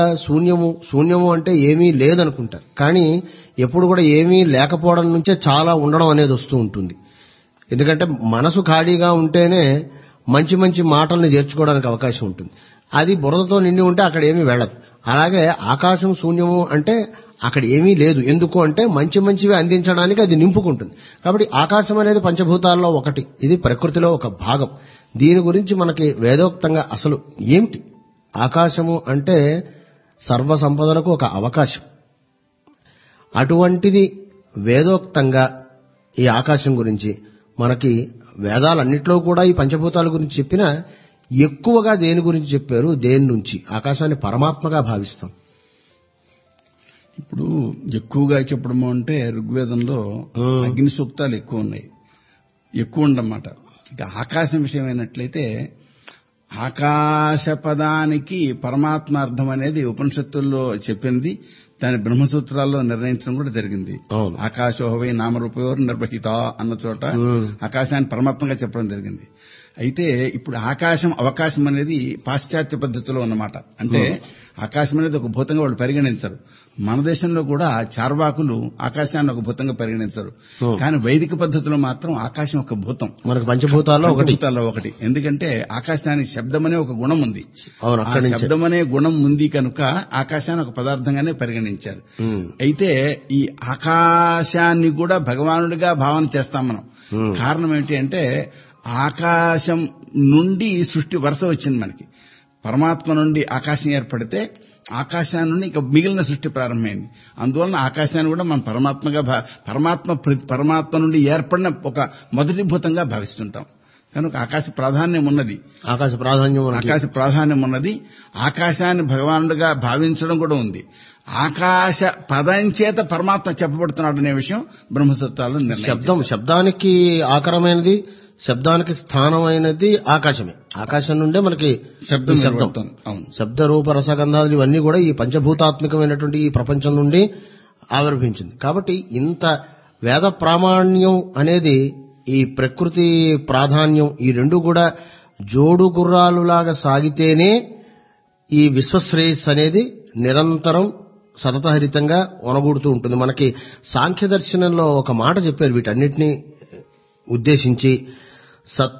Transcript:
శూన్యము శూన్యము అంటే ఏమీ లేదనుకుంటారు కానీ ఎప్పుడు కూడా ఏమీ లేకపోవడం నుంచే చాలా ఉండడం అనేది వస్తూ ఉంటుంది ఎందుకంటే మనసు ఖాళీగా ఉంటేనే మంచి మంచి మాటల్ని చేర్చుకోవడానికి అవకాశం ఉంటుంది అది బురదతో నిండి ఉంటే అక్కడ ఏమీ వెళ్ళదు అలాగే ఆకాశం శూన్యము అంటే అక్కడ ఏమీ లేదు ఎందుకు అంటే మంచి మంచివి అందించడానికి అది నింపుకుంటుంది కాబట్టి ఆకాశం అనేది పంచభూతాల్లో ఒకటి ఇది ప్రకృతిలో ఒక భాగం దీని గురించి మనకి వేదోక్తంగా అసలు ఏమిటి ఆకాశము అంటే సర్వ సంపదలకు ఒక అవకాశం అటువంటిది వేదోక్తంగా ఈ ఆకాశం గురించి మనకి వేదాలన్నిట్లో కూడా ఈ పంచభూతాల గురించి చెప్పినా ఎక్కువగా దేని గురించి చెప్పారు దేని నుంచి ఆకాశాన్ని పరమాత్మగా భావిస్తాం ఇప్పుడు ఎక్కువగా చెప్పడము అంటే ఋగ్వేదంలో మ్మ్. అగ్ని సూక్తాలు ఎక్కువ ఉన్నాయి ఎక్కువ ఉండమాట ఇక ఆకాశం విషయం అయినట్లయితే ఆకాశ పదానికి పరమాత్మ అర్థం అనేది ఉపనిషత్తుల్లో చెప్పింది దాని బ్రహ్మసూత్రాల్లో నిర్ణయించడం కూడా జరిగింది అవును. ఆకాశోహవై నామరూపయోర్ నిర్వహిత అన్న చోట మ్మ్. ఆకాశాన్ని పరమాత్మగా చెప్పడం జరిగింది అయితే ఇప్పుడు ఆకాశం అవకాశం అనేది పాశ్చాత్య పద్ధతిలో ఉన్నమాట అంటే ఆకాశం అనేది ఒక భూతంగా వాళ్ళు పరిగణించరు మన దేశంలో కూడా చార్వాకులు ఆకాశాన్ని ఒక భూతంగా పరిగణించరు Hmm. కానీ వైదిక పద్ధతిలో మాత్రం ఆకాశం ఒక భూతం మనకు పంచభూతాల్లో ఒకటి పంచభూతాల్లో ఒకటి ఎందుకంటే ఆకాశానికి శబ్దం అనే ఒక గుణం ఉంది అవును ఆ అక్కడి నుంచి శబ్దం అనే గుణం ఉంది కనుక ఆకాశాన్ని ఒక పదార్థంగానే పరిగణించారు ఉమ్, అయితే ఈ ఆకాశాన్ని కూడా భగవానుడిగా భావన చేస్తాం మనం Hmm. కారణం ఏంటి అంటే ఆకాశం నుండి సృష్టి వరుస వచ్చింది మనకి పరమాత్మ నుండి ఆకాశం ఏర్పడితే ఆకాశాన్ని నుండి ఇక మిగిలిన సృష్టి ప్రారంభమైంది అందువలన ఆకాశాన్ని కూడా మనం పరమాత్మగా భా- పరమాత్మ ప్ర- పరమాత్మ నుండి ఏర్పడిన ఒక మొదటి భూతంగా భావిస్తుంటాం కనుక ఆకాశ ప్రాధాన్యం ఉన్నది ఆకాశ ప్రాధాన్యం మనకి ఆకాశ ప్రాధాన్యం ఉన్నది ఆకాశాన్ని భగవానుడిగా భావించడం కూడా ఉంది ఆకాశ పదం చేత పరమాత్మ చెప్పబడుతున్నాడు అనే విషయం బ్రహ్మసూత్రాలు నిర్ణయం శబ్దం చేశారు. శబ్దానికి ఆకరమైనది శబ్దానికి స్థానమైనది ఆకాశమే ఆకాశం నుండే మనకి శబ్దం ఈ శబ్దం నిలబడుతోంది. అవును శబ్ద రూప రసగంధాలు ఇవన్నీ కూడా ఈ పంచభూతాత్మకమైనటువంటి ఈ ప్రపంచం నుండి ఆవిర్భించింది కాబట్టి ఇంత వేద ప్రామాణ్యం అనేది ఈ ప్రకృతి ప్రాధాన్యం ఈ రెండు కూడా జోడు గుర్రాలులాగా సాగితేనే ఈ విశ్వశ్రేయస్ అనేది నిరంతరం సతతహరితంగా ఒనగూడుతూ ఉంటుంది మనకి సాంఖ్య దర్శనంలో ఒక మాట చెప్పారు వీటన్నిటిని ఉద్దేశించి సత్